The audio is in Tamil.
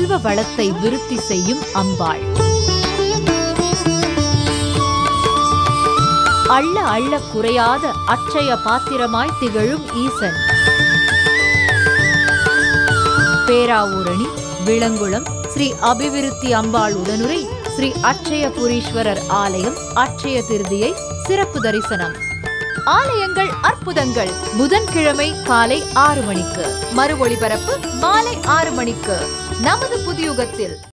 செல்வ வளத்தை விருத்தி செய்யும் அம்பாள் அள்ள அள்ள குறையாத அட்சய பாத்திரமாய் திகழும் ஈசன் பேராவூரணி விளங்குளம் ஸ்ரீ அபிவிருத்தி அம்பாள் உடனுரை ஸ்ரீ அட்சயபுரீஸ்வரர் ஆலயம் அட்சய திருதியை சிறப்பு தரிசனம் ஆலயங்கள் அற்புதங்கள் புதன்கிழமை காலை ஆறு மணிக்கு மறு ஒளிபரப்பு மாலை ஆறு மணிக்கு நமது புதியுகத்தில்